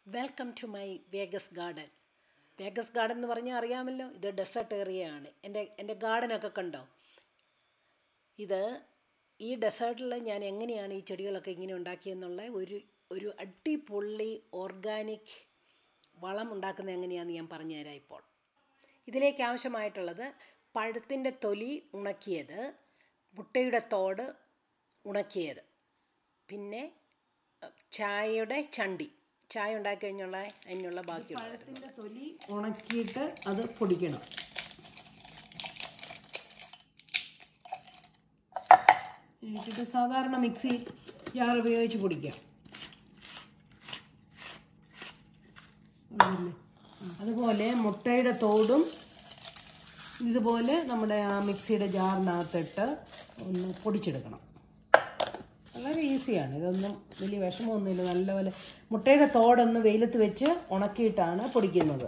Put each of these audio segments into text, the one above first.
Welcome to my Vegas garden Vegas garden എന്ന് പറഞ്ഞാൽ അറിയാമല്ലോ ഇത് ഡെസേർട്ട് ഏരിയയാണ് എൻ്റെ എൻ്റെ ഗാർഡനൊക്കെ കണ്ടോ ഇത് ഈ ഡെസേർട്ടിൽ ഞാൻ എങ്ങനെയാണ് ഈ ചെടികളൊക്കെ ഇങ്ങനെ ഉണ്ടാക്കിയെന്നുള്ള ഒരു ഒരു അടിപൊളി ഓർഗാനിക് വളം ഉണ്ടാക്കുന്നത് എങ്ങനെയാണെന്ന് ഞാൻ പറഞ്ഞുതരാം ഇപ്പോൾ ഇതിലേക്ക് ആവശ്യമായിട്ടുള്ളത് പഴത്തിൻ്റെ തൊലി ഉണക്കിയത് മുട്ടയുടെ തോട് ഉണക്കിയത് പിന്നെ അഹ്, ചായയുടെ ചണ്ടി ചായ ഉണ്ടാക്കി കഴിഞ്ഞുള്ള അതിനുള്ള ബാക്കിയുള്ള പഴത്തിൻ്റെ തൊലി ഉണക്കിയിട്ട് അത് പൊടിക്കണം എനിക്കിത് സാധാരണ മിക്സി ജാർ ഉപയോഗിച്ച് പൊടിക്കാം ആണല്ലേ? ആ, അതുപോലെ മുട്ടയുടെ തോടും ഇതുപോലെ നമ്മുടെ ആ മിക്സിയുടെ ജാറിനകത്തിട്ട് ഒന്ന് പൊടിച്ചെടുക്കണം വളരെ ഈസിയാണ് ഇതൊന്നും വലിയ വിഷമമൊന്നുമില്ല നല്ലപോലെ മുട്ടയുടെ തോടൊന്ന് വെയിലത്ത് വെച്ച് ഉണക്കിയിട്ടാണ് പൊടിക്കുന്നത്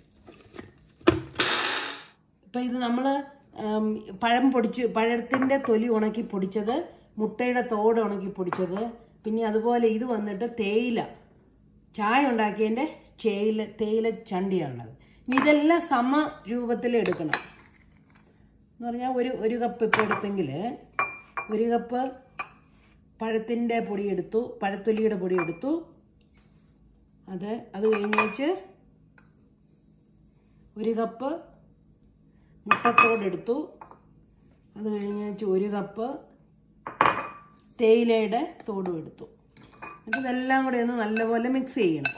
ഇപ്പം ഇത് നമ്മൾ പഴം പൊടിച്ച് പഴത്തിൻ്റെ തൊലി ഉണക്കി പൊടിച്ചത് മുട്ടയുടെ തോട് ഉണക്കി പൊടിച്ചത് പിന്നെ അതുപോലെ ഇത് വന്നിട്ട് തേയില ചായ ഉണ്ടാക്കിയതിൻ്റെ ചേയില തേയില ചണ്ടിയാണത് ഇനി ഇതെല്ലാം സമ രൂപത്തിൽ എടുക്കണം എന്ന് പറഞ്ഞാൽ ഒരു ഒരു കപ്പ് ഇപ്പോൾ എടുത്തെങ്കിൽ ഒരു കപ്പ് പഴത്തിൻ്റെ പൊടി എടുത്തു പഴത്തൊലിയുടെ പൊടി എടുത്തു അത് അത് കഴിഞ്ഞ് വെച്ച് ഒരു കപ്പ് മുട്ടത്തോട് എടുത്തു അത് കഴിഞ്ഞ് വെച്ച് ഒരു കപ്പ് തേയിലയുടെ തോടും എടുത്തു എന്നിട്ട് ഇതെല്ലാം കൂടെ ഒന്ന് നല്ലപോലെ മിക്സ് ചെയ്യണം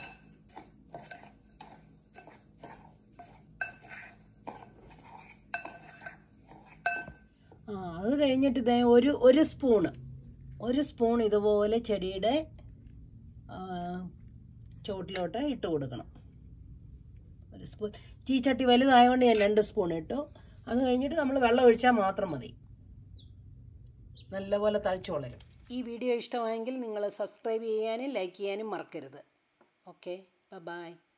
ആ അത് കഴിഞ്ഞിട്ട് ഇതേ ഒരു ഒരു സ്പൂണ് ഒരു സ്പൂൺ ഇതുപോലെ ചെടിയുടെ ആ, ചുവട്ടിലോട്ട് ഇട്ട് കൊടുക്കണം ഒരു സ്പൂൺ ചീച്ചട്ടി വലുതായതുകൊണ്ട് ഞാൻ രണ്ട് സ്പൂൺ ഇട്ടു അത് കഴിഞ്ഞിട്ട് നമ്മൾ വെള്ളം ഒഴിച്ചാൽ മാത്രം മതി നല്ലപോലെ തളിച്ചു വളരും ഈ വീഡിയോ ഇഷ്ടമായെങ്കിൽ നിങ്ങൾ സബ്സ്ക്രൈബ് ചെയ്യാനും ലൈക്ക് ചെയ്യാനും മറക്കരുത് ഓക്കെ ബൈ